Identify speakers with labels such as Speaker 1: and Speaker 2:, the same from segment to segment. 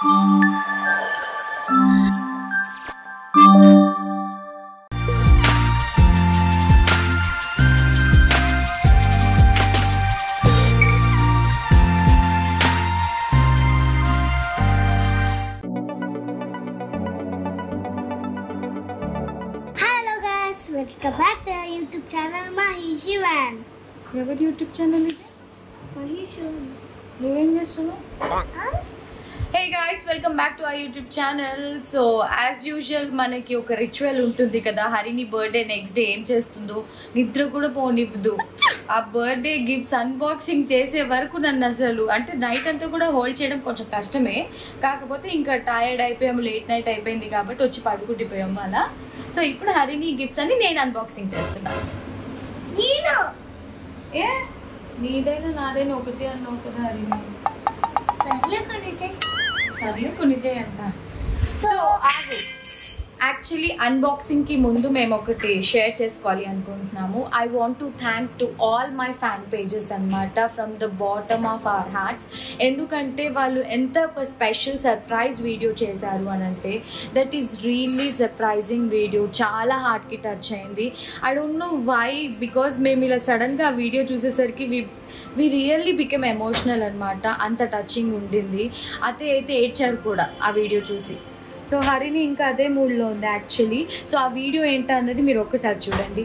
Speaker 1: Hello guys welcome back to YouTube channel Mahesh one
Speaker 2: ఎవరి YouTube channel ఇది
Speaker 1: మహేష్
Speaker 2: నువ్వేం చేస్తున్నావు hey guys welcome back to our YouTube channel so as usual మనకి ఒక ritual ఉంటుంది కదా హరిని బర్త్డే నెక్స్ట్ డే ఏం చేస్తుందో నిద్ర కూడా పోనివ్వదు ఆ బర్త్డే గిఫ్ట్స్ అన్బాక్సింగ్ చేసే వరకు నన్ను అసలు అంటే నైట్ అంతా కూడా హోల్డ్ చేయడం కొంచెం కష్టమే కాకపోతే ఇంకా టైర్డ్ అయిపోయాము లేట్ నైట్ అయిపోయింది కాబట్టి వచ్చి పడుకుండిపోయాము అలా సో ఇప్పుడు హరిని గిఫ్ట్స్ అన్ని నేను అన్బాక్సింగ్ చేస్తున్నాను
Speaker 1: నేను
Speaker 2: ఏ నీదైనా నాదైనా ఒకటి అన్నావు కదా హరిని
Speaker 1: సర్లే కొన్ని చెయ్.
Speaker 2: సర్లే కొన్ని చేయంట సో ఆగు యాక్చువల్లీ అన్బాక్సింగ్ కి ముందు మేము ఒకటి షేర్ చేసుకోవాలి అనుకుంటున్నాము I want to thank to all my fan pages అన్నమాట from the bottom of our hearts ఎందుకంటే వాళ్ళు ఎంత ఒక స్పెషల్ సర్ప్రైజ్ వీడియో చేశారు అని అంటే that is really surprising video చాలా హార్ట్కి టచ్ అయింది I don't know why because మేము ఇలా సడన్గా ఆ వీడియో చూసేసరికి we we really became emotional అనమాట అంత టచింగ్ ఉండింది అతే అయితే ఏడ్చారు కూడా ఆ వీడియో చూసి సో హరిని ఇంకా అదే మూడ్లో ఉంది యాక్చువల్లీ సో ఆ వీడియో ఏంటో అన్నది మీరు ఒక్కసారి చూడండి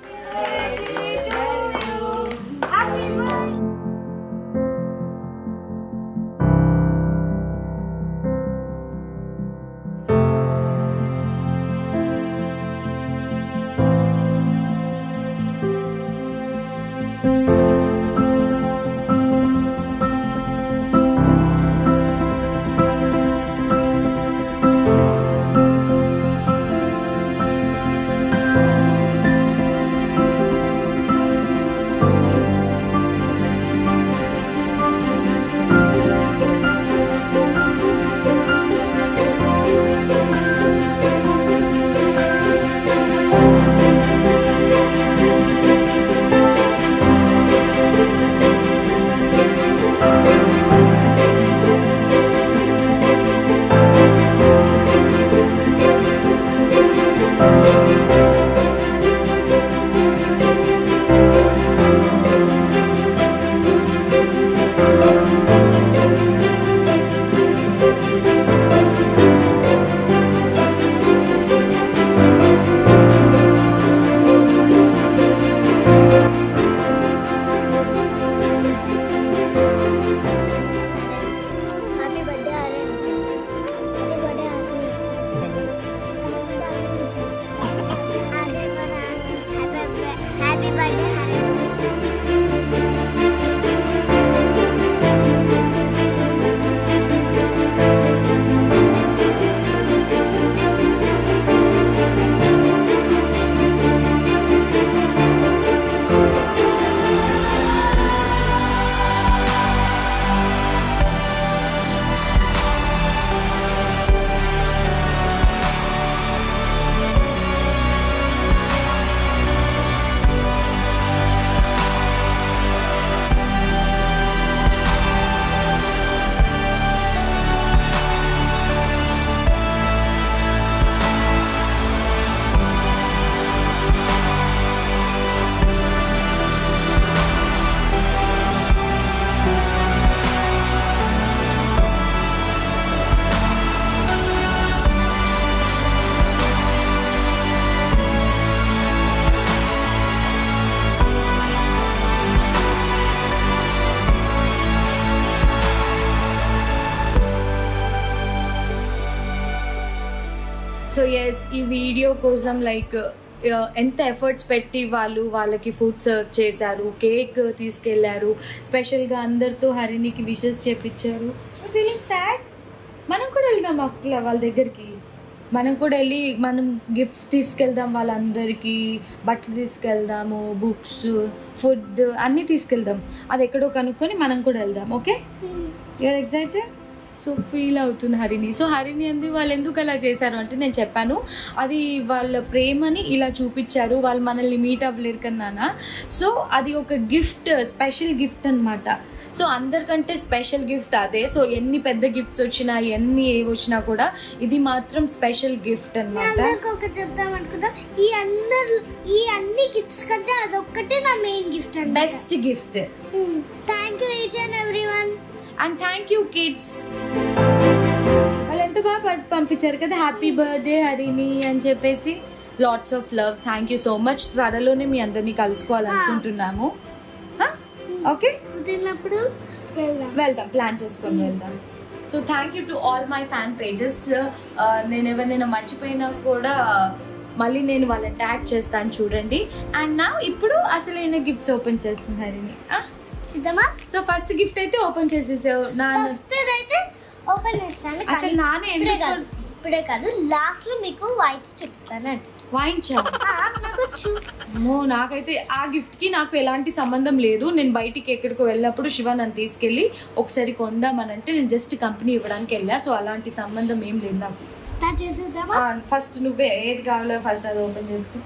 Speaker 1: Happy birthday. Happy birthday orange happy birthday happy birthday orange
Speaker 2: so yes ఈ వీడియో కోసం లైక్ ఎంత ఎఫర్ట్స్ పెట్టి వాళ్ళు వాళ్ళకి ఫుడ్ సర్వ్ చేశారు కేక్ తీసుకెళ్లారు స్పెషల్గా అందరితో హరినికి విషెస్ చేపించారు ఫీలింగ్ సాడ్ మనం కూడా వెళ్దాం అట్లా వాళ్ళ దగ్గరికి మనం కూడా వెళ్ళి మనం గిఫ్ట్స్ తీసుకెళ్దాం వాళ్ళందరికీ బట్టలు తీసుకెళ్దాము బుక్స్ ఫుడ్ అన్నీ తీసుకెళ్దాం అది ఎక్కడో కనుక్కొని మనం కూడా వెళ్దాం okay you are excited so feel అవుతుంది హరిని సో హరిని అంది వాళ్ళు ఎందుకు అలా చేశారు అంటే నేను చెప్పాను అది వాళ్ళ ప్రేమని ఇలా చూపించారు వాళ్ళు మనల్ని మీట్ అవ్వలేరు కన్నా సో అది ఒక గిఫ్ట్ స్పెషల్ గిఫ్ట్ అన్నమాట సో అందరికంటే స్పెషల్ గిఫ్ట్ అదే సో ఎన్ని పెద్ద గిఫ్ట్స్ వచ్చినా ఎన్ని ఏ వచ్చినా కూడా ఇది మాత్రం స్పెషల్ గిఫ్ట్ అన్నమాట
Speaker 1: అందరికి ఒకటి చెప్దాం అనుకున్నా ఈ అందరు ఈ అన్ని గిఫ్ట్స్ కంటే అదొక్కటే నా మెయిన్ గిఫ్ట్ అండి
Speaker 2: best gift
Speaker 1: thank you each and every one
Speaker 2: and thank you kids వాళ్ళు ఎంత బాగా పం- పంపించారు కదా హ్యాపీ బర్త్డే హరిని అని చెప్పేసి lots of love thank you so much త్వరలోనే మీ అందరినీ కలుసుకోవాలనుకుంటున్నాము ఓకే
Speaker 1: కుదిరినప్పుడు వెళ్దాం
Speaker 2: వెళ్దాం ప్లాన్ చేసుకొని వెళ్దాం so thank you to all my fan pages నేను ఎవరినైనా మర్చిపోయినా కూడా మళ్ళీ నేను వాళ్ళని ట్యాగ్ చేస్తాను చూడండి అండ్ నా ఇప్పుడు అసలైన గిఫ్ట్స్ ఓపెన్ చేస్తుంది హరిని
Speaker 1: సిద్ధమా
Speaker 2: సో ఫస్ట్ గిఫ్ట్ అయితే ఓపెన్ చేసేసావు నా
Speaker 1: ఫస్ట్ అయితే ఓపెన్ చేస్తాను కానీ
Speaker 2: అసలు నాన్న
Speaker 1: ఇప్పుడే
Speaker 2: ఎందుకు
Speaker 1: కాదు ఇప్పుడే కాదు లాస్ట్ లో మీకు వైట్ చూపిస్తానండి
Speaker 2: వాయించా
Speaker 1: ఆ, నాకు చూ
Speaker 2: అమ్మో నాకైతే ఆ గిఫ్ట్ కి నాకు ఎలాంటి సంబంధం లేదు నేను బయటికి ఎక్కడికి వెళ్ళినప్పుడు శివ నన్ను తీసుకెళ్ళి ఒకసారి కొందామనంటే నేను జస్ట్ కంపెనీ ఇవ్వడానికి వెళ్ళా సో అలాంటి సంబంధం ఏం లేదు నాకు
Speaker 1: స్టార్ట్ చేసేద్దామా
Speaker 2: ఫస్ట్ నువ్వే ఏది కావాలో ఫస్ట్ అది ఓపెన్ చేసుకో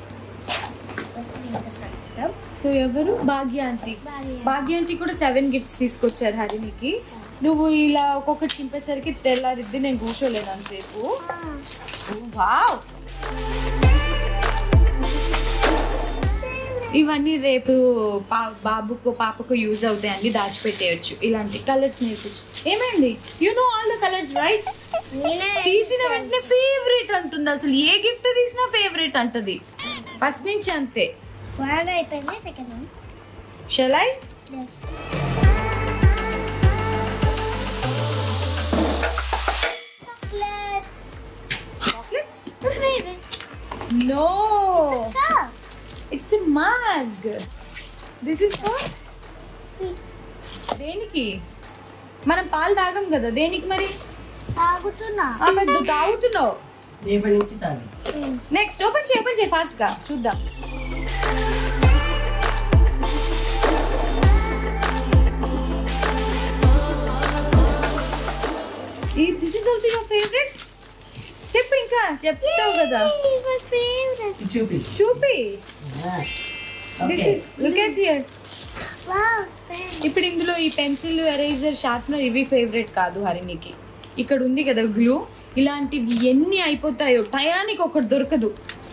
Speaker 2: సో ఎవరు భాగ్య ఆంటీ భాగ్య ఆంటీ కూడా సెవెన్ గిఫ్ట్స్ తీసుకొచ్చారు హరినికి నువ్వు ఇలా ఒక్కొక్కటి చింపేసరికి తెల్లారిద్ది నేను కూర్చోలేను అంతసేపు వావ్ ఇవన్నీ రేపు పా బాబుకు పాపకు యూజ్ అవుతాయండి దాచిపెట్టేయచ్చు ఇలాంటి కలర్స్ నేర్పించు ఏమైంది you know all the colours right
Speaker 1: నేనే
Speaker 2: తీసిన వెంటనే ఫేవరెట్ అంటుంది అసలు ఏ గిఫ్ట్ తీసినా ఫేవరెట్ అంటది ఫస్ట్ నుంచి అంతే
Speaker 1: వన్ అయిపోయింది సెకండ్ వన్
Speaker 2: షెలై chocolates no it's a mug this is for దేనికి మనం పాలు తాగం కదా దేనికి మరి
Speaker 1: తాగుతున్నా
Speaker 2: ఆ, మరి నువ్వు తాగుతున్నావు
Speaker 3: రేపటి నుంచి తాగి
Speaker 2: నెక్స్ట్ ఓపెన్ చేయి ఓపెన్ చేయి ఫాస్ట్ గా చూద్దాం this is also your favourite చెప్పు ఇంకా చెప్తావు కదా
Speaker 1: మై ఫేవరెట్
Speaker 3: ఇది చూపి
Speaker 2: చూపి
Speaker 3: ఆ,
Speaker 2: this
Speaker 3: okay
Speaker 2: is look at here
Speaker 1: wow
Speaker 2: ఇప్పుడు ఇందులో ఈ పెన్సిల్ ఎరేజర్ షార్ప్నర్ ఇవి ఫేవరెట్ కాదు హరినికి ఇక్కడ ఉంది కదా గ్లూ ఇలాంటివి ఎన్ని అయిపోతాయో టయానికి ఒకటి దొరకదు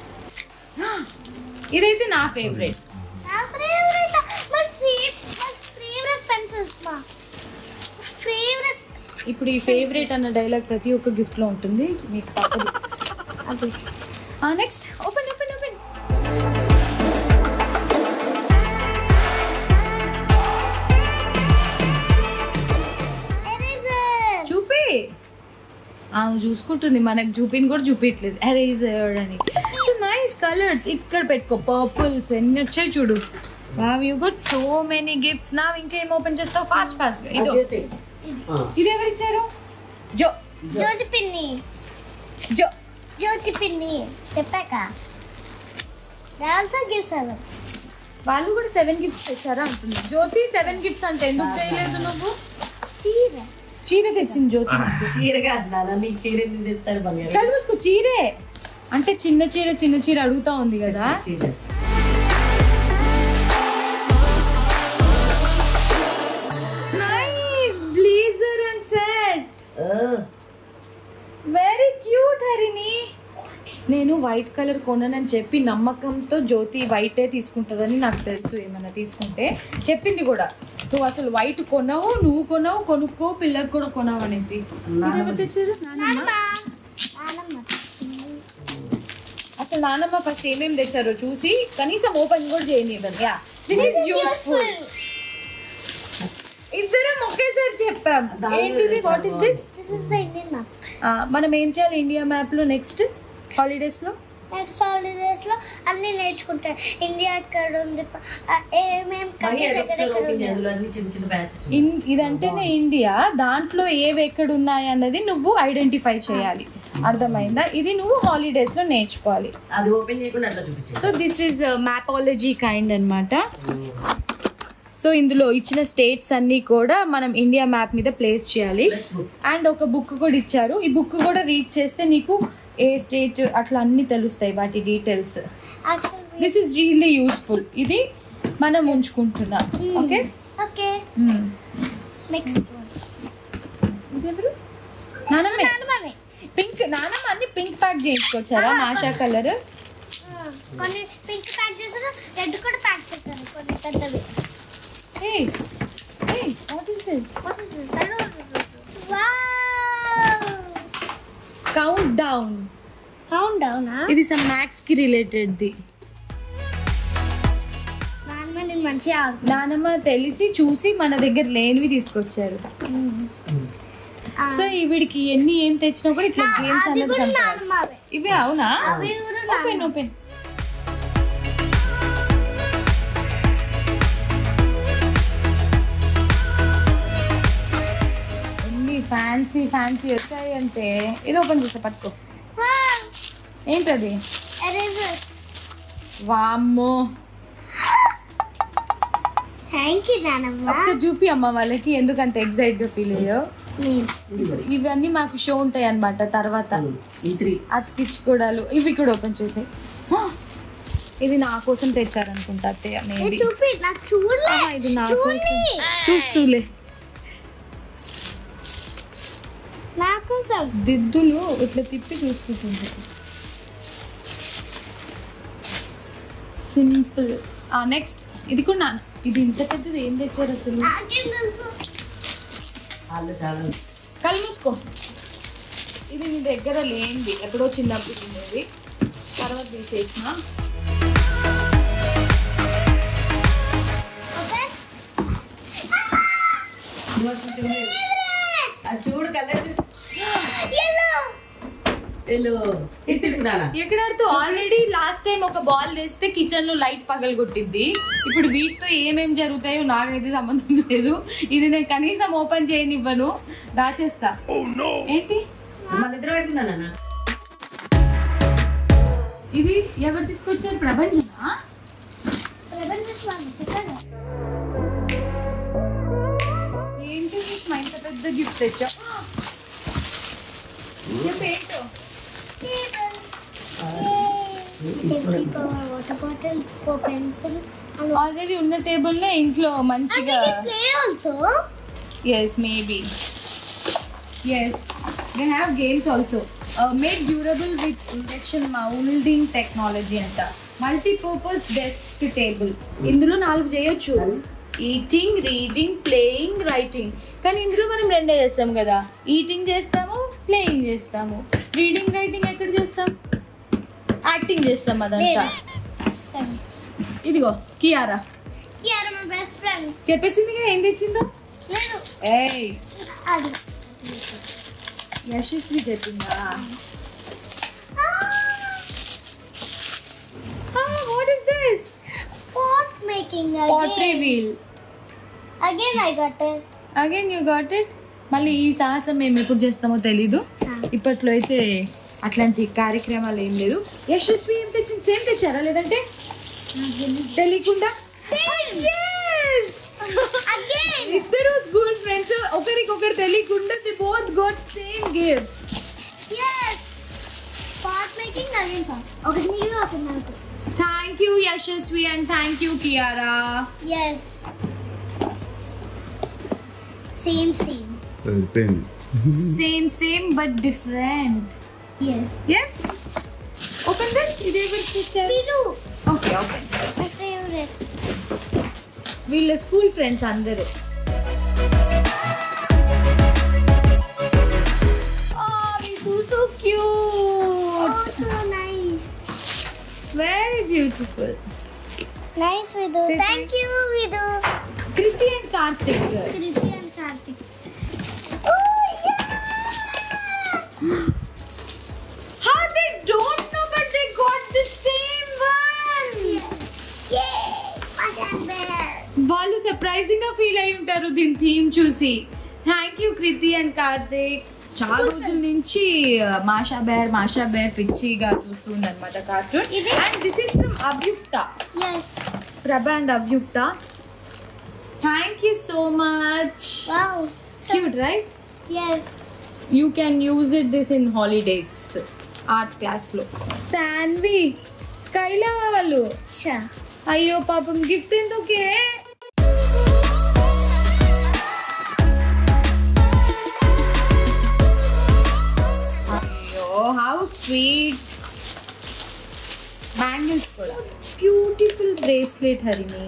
Speaker 2: ఇదైతే నా ఫేవరెట్
Speaker 1: నా favourite my favourite my favourite pencils మా ఫేవరెట్
Speaker 2: ఇప్పుడు ఈ ఫేవరెట్ అన్న డైలాగ్ ప్రతి ఒక్క గిఫ్ట్ లో ఉంటుంది మీకు తప్పదు
Speaker 1: అది
Speaker 2: next open open open
Speaker 1: eraser
Speaker 2: చూపి ఆమె చూసుకుంటుంది మనకు చూపిని కూడా చూపించలేదు ఎరేజర్ అని సో నైస్ కలర్స్ ఇక్కడ పెట్టుకో పర్పుల్స్ ఎన్ని వచ్చాయి చూడు wow you got so many gifts నా ఇంకేం ఓపెన్ చేస్తావు ఫాస్ట్ ఫాస్ట్ గా ఇదో
Speaker 3: అది చేసేయ్. ఆ,
Speaker 2: ఇది ఎవరు ఇచ్చారు జో
Speaker 1: జ్యోతి పిన్ని
Speaker 2: జో
Speaker 1: జ్యోతి పిన్ని చెప్పాక ఆల్సో గివ్స్ అవర్
Speaker 2: వాళ్ళు కూడా సెవెన్ గిఫ్ట్స్ తెచ్చారా అంటుంది జ్యోతి సెవెన్ గిఫ్ట్స్ అంటే ఎందుకు చేయలేదు నువ్వు
Speaker 1: చీర
Speaker 2: చీర తెచ్చింది జ్యోతి
Speaker 3: చీర కాదు నాన్న నీకు చీర ఎందుకు తెస్తారు బంగారు
Speaker 2: కళ్ళు మూసుకో చీరే అంటే చిన్న చీర చిన్న చీర అడుగుతా ఉంది కదా
Speaker 3: చీర
Speaker 2: నైస్ బ్లేజర్ అండ్ సెట్
Speaker 3: ఆ,
Speaker 2: వెరీ క్యూట్ హరిని నేను వైట్ కలర్ కొననని చెప్పి నమ్మకంతో జ్యోతి వైటే తీసుకుంటుందని నాకు తెలుసు ఏమైనా తీసుకుంటే చెప్పింది కూడా నువ్వు అసలు వైట్ కొనవు నువ్వు కొనవు కొనుక్కో పిల్లకి కూడా కొనవు అనేసి ఇది ఎవరు తెచ్చారు నానమ్మ
Speaker 1: నానమ్మ
Speaker 2: అసలు నానమ్మ ఫస్ట్ ఏమేమి తెచ్చారో చూసి కనీసం ఓపెన్ కూడా చేయనివ్వండి యా దిస్ ఇస్ యూస్ఫుల్ ఇద్దరం ఒకేసారి చెప్పాం ఏంటిది what is this
Speaker 1: this is the Indian map
Speaker 2: మనం ఏం చేయాలి ఇండియా మ్యాప్ లో నెక్స్ట్ హాలిడేస్ లో
Speaker 1: నెక్స్ట్ హాలిడేస్ లో అన్ని నేర్చుకుంటా ఇండియా ఎక్కడ ఉంది ప- ఆ, ఏమేం
Speaker 3: మరి
Speaker 1: కంట్రీస్
Speaker 3: అది ఒకసారి
Speaker 1: ఎక్కడెక్కడ
Speaker 3: ఓపెన్ చేయి.
Speaker 1: ఉన్నాయి
Speaker 3: అందులో అన్ని చిన్న చిన్న బ్యాచెస్
Speaker 2: ఇన్ ఇదంటేనే ఇండియా దాంట్లో ఏవి ఎక్కడ ఉన్నాయి అన్నది నువ్వు ఐడెంటిఫై చేయాలి అర్థమైందా ఇది నువ్వు హాలిడేస్ లో నేర్చుకోవాలి
Speaker 3: అది ఓపెన్ చేయకుండా అట్లా చూపించే
Speaker 2: so this is mapology kind అన్నమాట సో ఇందులో ఇచ్చిన స్టేట్స్ అన్నీ కూడా మనం ఇండియా మ్యాప్ మీద ప్లేస్ చేయాలి
Speaker 3: ప్లస్ బుక్
Speaker 2: అండ్ ఒక బుక్ కూడా ఇచ్చారు ఈ బుక్ కూడా రీడ్ చేస్తే నీకు ఏ స్టేట్ అట్లా అన్ని తెలుస్తాయి వాటి details
Speaker 1: Actually,
Speaker 2: this is really useful ఇది మనం ఉంచుకుంటున్నాం ఓకే
Speaker 1: okay. Next one.
Speaker 2: నానమ్మ
Speaker 1: నానమ్మనే.
Speaker 2: పింక్ నానమ్మ అన్ని పింక్ ప్యాక్ చేయించుకొచ్చారా మాషా కలర్
Speaker 1: ఆ, కొన్ని పింక్ ప్యాక్ చేశారు రెడ్ కూడా ప్యాక్ చేశారు కొన్ని పెద్దవి
Speaker 2: what is this
Speaker 1: What is this? I don't know what this is. Wow!
Speaker 2: Count down
Speaker 1: Count down, huh?
Speaker 2: ఇది సమ్ మ్యాథ్స్ కి రిలేటెడ్ ది
Speaker 1: నాన్నమ్మ నేను మంచిగా ఆడుకున్నాను
Speaker 2: నానమ్మ తెలిసి చూసి మన దగ్గర లేనివి తీసుకొచ్చారు సో ఈవిడికి ఎన్ని ఏం తెచ్చినా కూడా ఇట్లా గేమ్స్
Speaker 1: అది
Speaker 2: అన్నది
Speaker 1: కూడా
Speaker 2: కనపడాలి.
Speaker 1: నాన్నమ్మవే
Speaker 2: ఇవి అవునా
Speaker 1: అవి కూడా
Speaker 2: ఓపెన్
Speaker 1: నాన్నమ్మ.
Speaker 2: ఓపెన్ ఎన్ని ఫ్యాన్సీ ఫ్యాన్సీ వచ్చాయి అంటే ఇది ఓపెన్ చేస్తా పట్టుకో
Speaker 1: Wow!
Speaker 2: ఏంటది
Speaker 1: Erasers.
Speaker 2: వామ్మో
Speaker 1: Thank you, నాన్నమ్మ
Speaker 2: ఒకసారి చూపి అమ్మ వాళ్ళకి ఎందుకు అంత ఎగ్జైట్ గా ఫీల్ అయ్యో
Speaker 1: Please.
Speaker 3: ఇది మరి.
Speaker 2: ఇవన్నీ మాకు షో ఉంటాయి అన్నమాట తర్వాత
Speaker 3: ఈ త్రీ
Speaker 2: అతికించుకోవడాలు ఇవి కూడా ఓపెన్ చేసి ఇది నా కోసం తెచ్చారనుకుంటా అత్తయ్య
Speaker 1: ఏ,
Speaker 2: మేబీ
Speaker 1: చూపి నాకు చూడలే
Speaker 2: ఇది నా
Speaker 1: చూడలే
Speaker 2: కోసం చూస్తూలే
Speaker 1: నా కోసం
Speaker 2: దిద్దులు ఇట్లా తిప్పి చూసుకుంటుంది సింపుల్ నెక్స్ట్ ఇది కూడా నా ఇది ఇంత పెద్దది ఏం తెచ్చారు అసలు
Speaker 1: నాకేం తెలుసు
Speaker 3: వాళ్ళు చాలా
Speaker 2: కళ్ళు మూసుకో ఇది నీ దగ్గర లేనిది ఎప్పుడో చిన్నప్పుడు ఉండేది తర్వాత తీసేసిన
Speaker 1: ఓకే
Speaker 3: అది చూడు కలర్
Speaker 1: ఎల్లో
Speaker 3: వెళ్ళు ఇటు తిప్పుదానా
Speaker 2: ఎక్కడ ఆల్రెడీ లాస్ట్ టైం ఒక బాల్ వేస్తే కిచెన్ లో లైట్ పగలు కొట్టింది ఇప్పుడు వీటితో ఏమేం జరుగుతాయో నాకైతే సంబంధం లేదు ఇది నేను కనీసం ఓపెన్ చేయనివ్వను దాచేస్తా ఏంటి
Speaker 3: మన ఇద్దరు పెడుతున్నానా
Speaker 2: ఇది ఎవరు తీసుకొచ్చారు ప్రపంచమా
Speaker 1: లెవెన్ వాళ్ళు చెప్పాను
Speaker 2: ఏంటి సుష్మా ఇంత పెద్ద గిఫ్ట్ తెచ్చా ఏంటో
Speaker 1: water bottle four pencil
Speaker 2: already ఉన్న టేబుల్ లో ఇంట్లో మంచిగా
Speaker 1: play also
Speaker 2: yes maybe yes they have games also made durable with injection moulding technology అంట మల్టీపర్పస్ డెస్క్ టేబుల్ ఇందులో నాలుగు చేయొచ్చు ఈటింగ్ రీడింగ్ ప్లేయింగ్ రైటింగ్ కానీ ఇందులో మనం రెండే చేస్తాం కదా ఈటింగ్ చేస్తాము ప్లేయింగ్ చేస్తాము రీడింగ్ రైటింగ్ ఎక్కడ చేస్తాం యాక్టింగ్ చేస్తాం అదంతా ఇదిగో Kiara
Speaker 1: Kiara my best friend
Speaker 2: చెప్పేసిందిగా ఏం తెచ్చిందో
Speaker 1: లేదు
Speaker 2: ఏయ్
Speaker 1: అది
Speaker 2: యశస్వి చెప్పిందా what is this
Speaker 1: pot making
Speaker 2: pottery
Speaker 1: again
Speaker 2: wheel
Speaker 1: again I got it
Speaker 2: again you got it మళ్ళీ ఈ సాహసం మేము ఎప్పుడు చేస్తామో తెలీదు ఇప్పట్లో అయితే అట్లాంటి కార్యక్రమాలు ఏం లేదు యశస్వి ఏం తెచ్చింది సేమ్ తెచ్చారా లేదంటే తెలియకుండా Yes!
Speaker 1: again
Speaker 2: ఇద్దరు స్కూల్ ఫ్రెండ్స్ ఒకరికొకరు తెలియకుండా the both got same gift
Speaker 1: yes pot making again pot ఒకటి నీకు ఒకటి నాకు
Speaker 2: thank you Yashasvi and thank you Kiara
Speaker 1: yes same same
Speaker 4: సరిపోయింది
Speaker 2: same same but different
Speaker 1: yes
Speaker 2: yes open this ఇది ఎవరికి ఇచ్చారు
Speaker 1: Piru
Speaker 2: okay okay
Speaker 1: my favorite
Speaker 2: వీళ్ళ school friends అందరూ so
Speaker 1: oh
Speaker 2: cute
Speaker 1: so nice
Speaker 2: very beautiful
Speaker 1: nice Vidu
Speaker 2: Say
Speaker 1: thank you Vidu
Speaker 2: Kriti and Karthik
Speaker 1: Kriti and Karthik oh yeah
Speaker 2: How they don't know but they got the same one.
Speaker 1: yay Masha Bear
Speaker 2: వాళ్ళు surprising గా feel అయి ఉంటారు దీని theme చూసి thank you Kriti and Karthik చాలా రోజుల నుంచి uh, Masha bear Masha bear పిచ్చిగా చూస్తుంది అనమాట కార్టూన్
Speaker 1: ఇది-
Speaker 2: and this is from Abhyukta
Speaker 1: yes
Speaker 2: Prabha and Abhyukta thank you so much
Speaker 1: Wow. So,
Speaker 2: cute right
Speaker 1: yes.
Speaker 2: You can use it this in holidays art క్లాస్లో Sanvi Skyla వాళ్ళు
Speaker 1: Cha.
Speaker 2: అయ్యో పాపం gift ఎందుకే అయ్యో హౌ స్వీట్ బ్యాంగిల్స్ కూడా beautiful bracelet Harini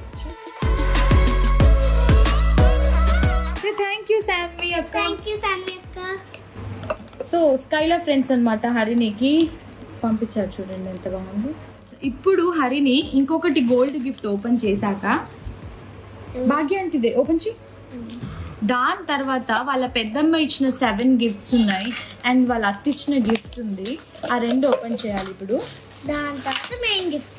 Speaker 2: thank you Sanvi అక్క
Speaker 1: Thank you, Sandy Akka.
Speaker 2: So Skyla friends అన్నమాట హరినికి పంపించారు చూడండి ఎంత బాగుంది ఇప్పుడు హరిని ఇంకొకటి గోల్డ్ గిఫ్ట్ ఓపెన్ చేశాక భాగ్యానికి ఓపెన్ చేయి దాని తర్వాత వాళ్ళ పెద్దమ్మ ఇచ్చిన సెవెన్ గిఫ్ట్స్ ఉన్నాయి అండ్ వాళ్ళ అత్త ఇచ్చిన గిఫ్ట్ ఉంది ఆ రెండు ఓపెన్ చేయాలి ఇప్పుడు
Speaker 1: దాని తర్వాత మెయిన్ గిఫ్ట్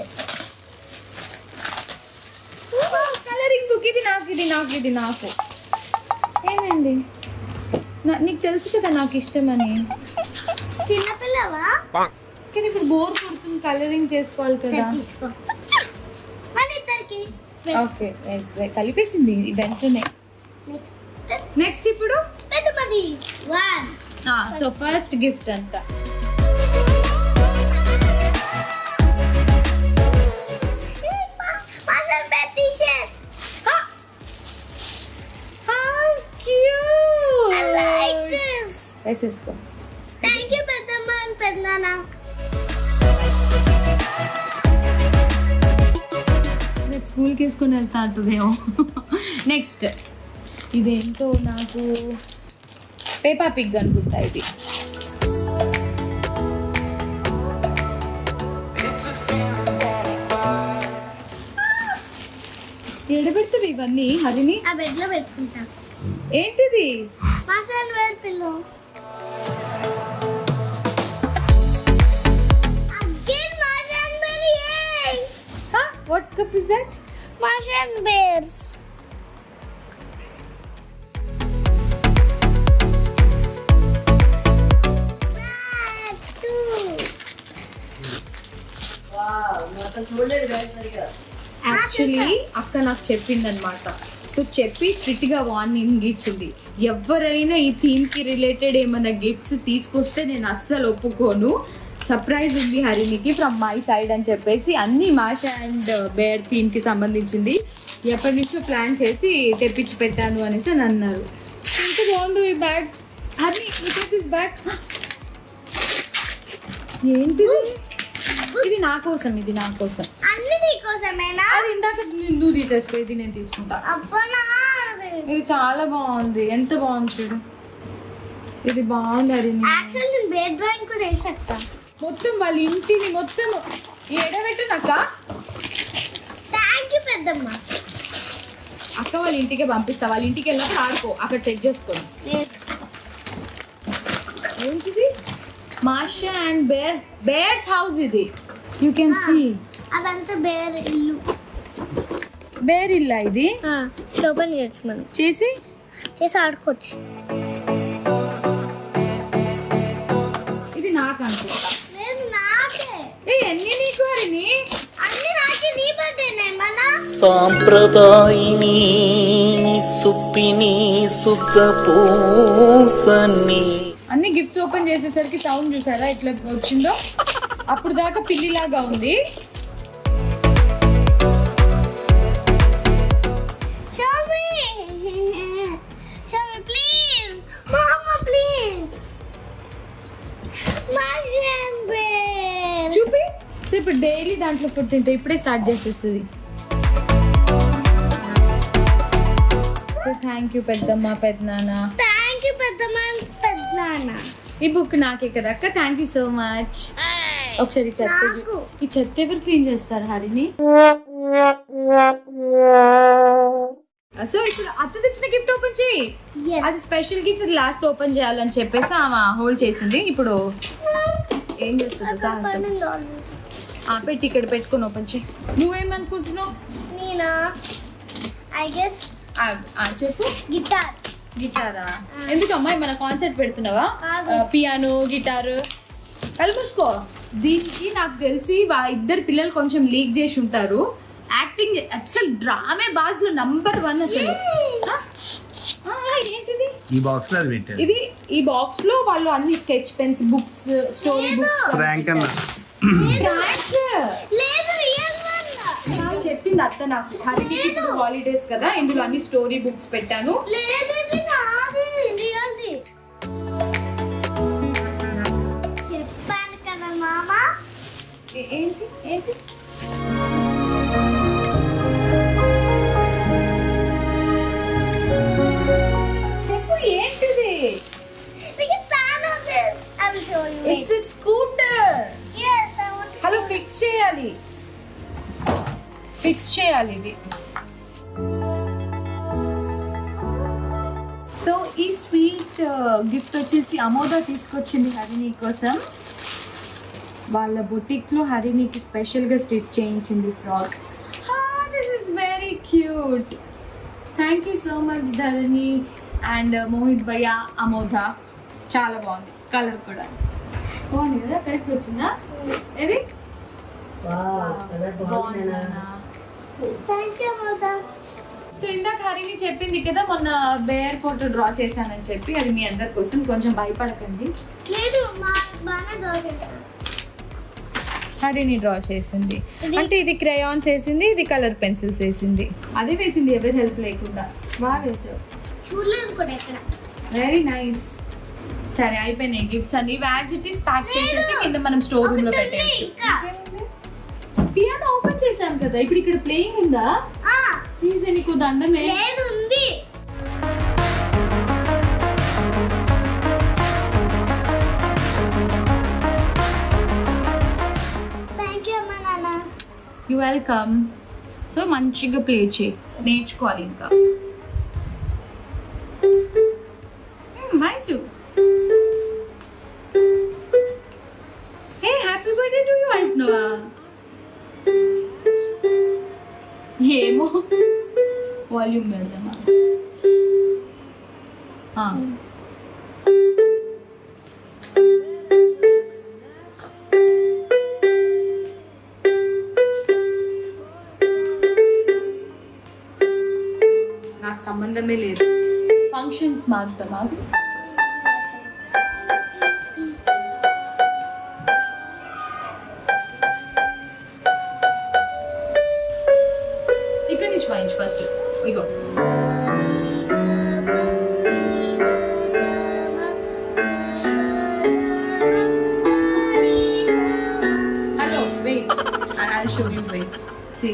Speaker 2: కలరింగ్ బుక్ ఇది నాకు ఇది నాకు ఇది నాకు ఏమైంది నా- నీకు తెలుసు కదా నాకు ఇష్టమని
Speaker 1: చిన్నపిల్లవా
Speaker 2: కానీ ఇప్పుడు బోర్ కొడుతుంది కలరింగ్ చేసుకోవాలి
Speaker 1: సరే,
Speaker 2: కదా
Speaker 1: తీసుకో మన ఇద్దరికి
Speaker 2: ఓకే కలిపేసింది వెంటనే
Speaker 1: నెక్స్ట్
Speaker 2: నెక్స్ట్ ఇప్పుడు
Speaker 1: పెద్దమది వన్
Speaker 2: సో ఫస్ట్ గిఫ్ట్ అంట
Speaker 1: master bed t-shirt I like this
Speaker 2: వేసేసుకో
Speaker 1: థ్యాంక్ యూ పెద్దమ్మ అండ్ పెద్దనాన్న
Speaker 2: రేపు స్కూల్కి వేసుకొని వెళ్తా అంటుందేమో నెక్స్ట్ ఇదేంటో నాకు పేపా పిగ్ అనుకుంటా ఇది ఎడబెడుతుంది ఇవన్నీ హరిని
Speaker 1: ఆ బెడ్ లో పెట్టుకుంటా
Speaker 2: ఏంటిది
Speaker 1: master bed pillow again master bed యే
Speaker 2: what cup is that
Speaker 1: master beds
Speaker 3: మొత్తం చూడలేదు బ్యాగ్ సరిగా
Speaker 2: యాక్చువల్లీ అక్క నాకు చెప్పింది అనమాట సో చెప్పి స్ట్రిక్ట్ గా వార్నింగ్ ఇచ్చింది ఎవరైనా ఈ థీమ్ కి రిలేటెడ్ ఏమైనా గిఫ్ట్స్ తీసుకొస్తే నేను అస్సలు ఒప్పుకోను సర్ప్రైజ్ ఉంది హరినికి ఫ్రమ్ మై సైడ్ అని చెప్పేసి అన్ని మాషా అండ్ బేర్ థీమ్ కి సంబంధించింది ఎప్పటి నుంచో ప్లాన్ చేసి తెప్పించి పెట్టాను అనేసి అని అన్నారు ఎంత బాగుంది ఈ బ్యాగ్ హరి దిస్ బ్యాగ్ ఏంటిది ఇది నా కోసం ఇది నా కోసం
Speaker 1: అన్ని నీకోసమేనా
Speaker 2: అది ఇందాక నువ్వు తీసేసుకో ఇది నేను తీసుకుంటా
Speaker 1: అబ్బా నాది.
Speaker 2: ఇది చాలా బాగుంది ఎంత బాగుంది చూడు ఇది బాగుంది హరిణి
Speaker 1: యాక్చువల్ నేను బెడ్ డ్రాయింగ్ కూడా వేసేస్తా
Speaker 2: మొత్తం వాళ్ళ ఇంటిని మొత్తం ఎడబెట్టనక్క
Speaker 1: థ్యాంక్ యూ పెద్దమ్మ
Speaker 2: అక్క వాళ్ళ ఇంటికే పంపిస్తా వాళ్ళ ఇంటికి వెళ్ళినప్పుడు ఆడుకో అక్కడ సెట్ చేసుకోండి
Speaker 1: లేదు.
Speaker 2: ఏంటిది Masha and bear bears house ఇది యూ కెన్ సీ
Speaker 1: అదంతా బేర్ ఇల్లు
Speaker 2: బేర్ ఇల్లా ఇది
Speaker 1: ఓపెన్ చేయొచ్చు మనం
Speaker 2: చేసి
Speaker 1: చేసి ఆడుకోవచ్చు
Speaker 2: ఇది నాకు అనుకుంటా
Speaker 1: లేదు నాకే
Speaker 2: ఏ ఎన్ని నీకు హరిణి
Speaker 1: అన్ని నాకే నీ బర్త్డేనే మన
Speaker 4: సాంప్రదాయిని సుప్పిని సుఖ పూసని
Speaker 2: అన్ని గిఫ్ట్స్ ఓపెన్ చేసేసరికి సౌండ్ చూసారా ఎట్లా వచ్చిందో అప్పుడు దాకా పిల్లిలాగా ఉంది
Speaker 1: show me show me please మామ ప్లీజ్ మాషన్ బేర్
Speaker 2: చూపి సో ఇప్పుడు డైలీ దాంట్లో ఫుడ్ తింటే ఇప్పుడే స్టార్ట్ చేసేస్తుంది సో థ్యాంక్ యూ పెద్దమ్మ పెద్దనాన్న
Speaker 1: థ్యాంక్ యూ పెద్దమ్మ పెద్దనాన్న
Speaker 2: ఈ బుక్ నాకే కదా అక్క థ్యాంక్ యూ సో మచ్ ఒకసారి ఈ చెత్త చూ-
Speaker 1: నాకు.
Speaker 2: ఈ చెత్త ఎవరు క్లీన్ చేస్తారు హరిని సో ఇప్పుడు అత్త తెచ్చిన గిఫ్ట్ ఓపెన్ చేయి
Speaker 1: Yes.
Speaker 2: అది స్పెషల్ గిఫ్ట్ లాస్ట్ ఓపెన్ చేయాలని చెప్పేసి ఆమె హోల్డ్ చేసింది ఇప్పుడు ఏం చేస్తుందో సాహసం
Speaker 1: పడింది already.
Speaker 2: ఆ, పెట్టి ఇక్కడ పెట్టుకొని ఓపెన్ చేయి నువ్వేమనుకుంటున్నావు
Speaker 1: నేనా ఐ గెస్
Speaker 2: ఆ, ఆ, చెప్పు
Speaker 1: గిటార్
Speaker 2: గిటారా ఎందుకమ్మా మన కాన్సర్ట్ పెడుతున్నావా
Speaker 1: కాదు.
Speaker 2: పియానో గిటార్ కలుపుసుకో దీనికి నాకు తెలిసి వా ఇద్దరు పిల్లలు కొంచెం లీక్ చేసి ఉంటారు యాక్టింగ్ అసలు డ్రామే బాజ్ లో నంబర్ వన్ అసలు ఆ? ఆ, ఏంటిది
Speaker 5: ఈ బాక్స్ లో అది పెట్టారు
Speaker 2: ఇది ఈ బాక్స్ లో వాళ్ళు అన్ని sketch pens books story books
Speaker 5: prank అన్న
Speaker 1: లేదు రియల్ వన్
Speaker 2: చెప్పింది అత్త నాకు హరికి ఇప్పుడు హాలిడేస్ కదా ఇందులో అన్ని స్టోరీ బుక్స్ పెట్టాను
Speaker 1: లేదు ఇది నాది రియల్ది చెప్పాను కదా మామ
Speaker 2: ఏ- ఏంటి ఏంటి చెప్పు ఏంటిది
Speaker 1: మీకు stand on this. I will show you. Wait.
Speaker 2: It's scooter
Speaker 1: Yes, I want to
Speaker 2: hello fix చేయాలి ఫిక్స్ చేయాలి ఇది సో ఈ స్వీట్ గిఫ్ట్ వచ్చేసి అమోద తీసుకొచ్చింది హరిణి కోసం వాళ్ళ బొటిక్లో హరిణికి స్పెషల్గా స్టిచ్ చేయించింది frock this is very cute thank you so much Dharani and Mohit భయ్య అమోద చాలా బాగుంది కలర్ కూడా బాగుంది కదా కరెక్ట్ వచ్చిందా ఏది బాగుందా
Speaker 1: Thank you, mother.
Speaker 2: సో ఇందాక హరిని చెప్పింది కదా మొన్న బేర్ ఫోటో డ్రా చేశానని చెప్పి అది మీ అందరి కోసం కొంచెం భయపడకండి
Speaker 1: లేదు మా బాగా దోచేస్తాను
Speaker 2: హరిని డ్రా చేసింది
Speaker 1: ఇది-
Speaker 2: అంటే ఇది క్రయాన్స్ వేసింది ఇది కలర్ పెన్సిల్స్ వేసింది అదే వేసింది ఎవరి హెల్ప్ లేకుండా బాగా వేసావు
Speaker 1: చూడలేదు కూడా ఎక్కడ
Speaker 2: వెరీ నైస్ సరే అయిపోయినాయి గిఫ్ట్స్ అన్ని యాజ్ ఇట్ ఈస్ ప్యాక్ చేసేసి కింద మనం స్టోర్ రూమ్ లో
Speaker 1: ఒకటి ఉంది
Speaker 2: పెట్టేయచ్చు
Speaker 1: ఇంకా.
Speaker 2: పియానో ఓపెన్ చేసాం కదా ఇప్పుడు ఇక్కడ ప్లేయింగ్ ఉందా
Speaker 1: ఆ,
Speaker 2: తీసే నీకు దండమే
Speaker 1: లేదు ఉంది థ్యాంక్ యూ అమ్మా నాన్న
Speaker 2: యు వెల్కమ్ సో మంచిగా ప్లే చేయి నేర్చుకోవాలి ఇంకా వాయించు hey happy birthday to you Vaishnava ఏమో వాల్యూమ్ పెడదామా ఆ. నాకు సంబంధమే లేదు ఫంక్షన్స్ మారుతామా ఇక్కడ నుంచి వాయించు ఫస్ట్ ఇగో hello wait I show you wait see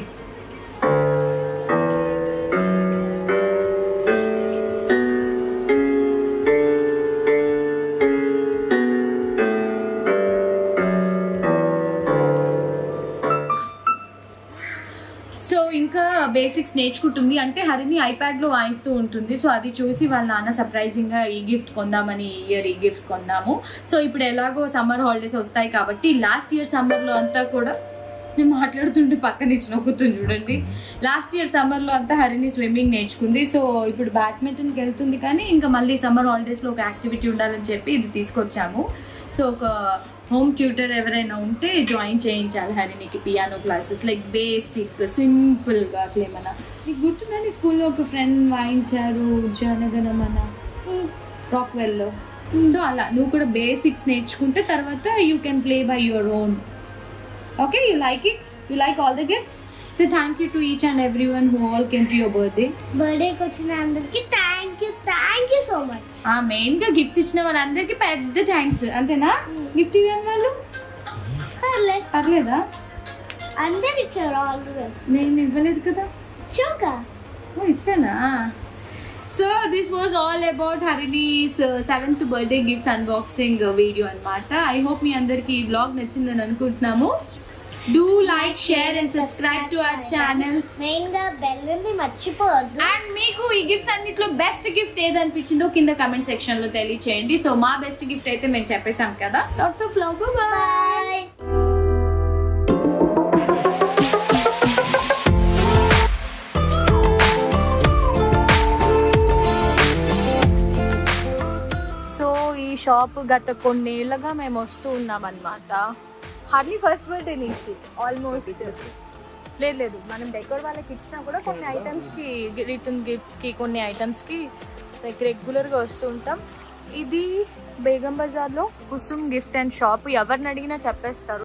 Speaker 2: so ఇంకా బేసిక్స్ నేర్చుకుంటుంది అంటే హరిని ఐప్యాడ్లో వాయిస్తూ ఉంటుంది సో అది చూసి వాళ్ళ నాన్న సర్ప్రైజింగ్గా ఈ గిఫ్ట్ కొందామని ఈ ఇయర్ ఈ గిఫ్ట్ కొన్నాము సో ఇప్పుడు ఎలాగో సమ్మర్ హాలిడేస్ వస్తాయి కాబట్టి లాస్ట్ ఇయర్ సమ్మర్లో అంతా కూడా నేను మాట్లాడుతుంటే పక్కన ఇచ్చి నొక్కుతుంది చూడండి లాస్ట్ ఇయర్ సమ్మర్లో అంతా హరిని స్విమ్మింగ్ నేర్చుకుంది సో ఇప్పుడు బ్యాడ్మింటన్కి వెళ్తుంది కానీ ఇంకా మళ్ళీ సమ్మర్ హాలిడేస్లో ఒక యాక్టివిటీ ఉండాలని చెప్పి ఇది తీసుకొచ్చాము సో ఒక హోమ్ ట్యూటర్ ఎవరైనా ఉంటే జాయిన్ చేయించాలి హరినికి పియానో క్లాసెస్ లైక్ బేసిక్ సింపుల్గా అట్లా ఏమన్నా నీకు గుర్తుందని స్కూల్లో ఒక ఫ్రెండ్ వాయించారు జనగణమన రాక్వెల్లో సో అలా నువ్వు కూడా బేసిక్స్ నేర్చుకుంటే తర్వాత you can play by your own okay you like it you like all the gifts so thank you to each and every one who all came to your birthday
Speaker 1: బర్త్డేకి వచ్చిన అందరికి thank you thank you so much
Speaker 2: ఆ మెయిన్గా gifts ఇచ్చిన వాళ్ళందరికీ పెద్ద thanks అంతేనా gift ఇవ్వని వాళ్ళు
Speaker 1: పర్లే
Speaker 2: పర్లేదా
Speaker 1: అందరు ఇచ్చారు ఆల్ ది బెస్ట్
Speaker 2: నేను ఇవ్వలేదు కదా
Speaker 1: చోకా
Speaker 2: ఓ ఇచ్చానా so this was all about Harini's seventh birthday gifts unboxing video అన్నమాట ఐ హోప్ మీ అందరికి ఈ బ్లాగ్ నచ్చిందని అనుకుంటున్నాము do like share and subscribe to our channel
Speaker 1: main గా బెల్ ని మర్చిపోవద్దు
Speaker 2: అండ్ మీకు ఈ గిఫ్ట్స్ అన్నిట్లో బెస్ట్ గిఫ్ట్ ఏదనిపించిందో కింద కమెంట్ సెక్షన్ లో తెలియచేయండి సో మా బెస్ట్ గిఫ్ట్ అయితే మేము చెప్పేసాం కదా lots of love bye
Speaker 1: bye
Speaker 2: so ఈ షాప్ గత కొన్నేళ్లుగా మేము వస్తూ ఉన్నాం అనమాట హర్ని ఫస్ట్ బర్త్డే నుంచి ఆల్మోస్ట్ లేదు లేదు మనం డెకోర్ వాళ్ళకి ఇచ్చినా కూడా కొన్ని ఐటమ్స్కి రిటర్న్ గిఫ్ట్స్కి కొన్ని ఐటమ్స్కి రెగ్యులర్గా వస్తూ ఉంటాం ఇది బేగం బజార్లో కుసుమ్ గిఫ్ట్ అండ్ షాప్ ఎవరిని అడిగినా చెప్పేస్తారు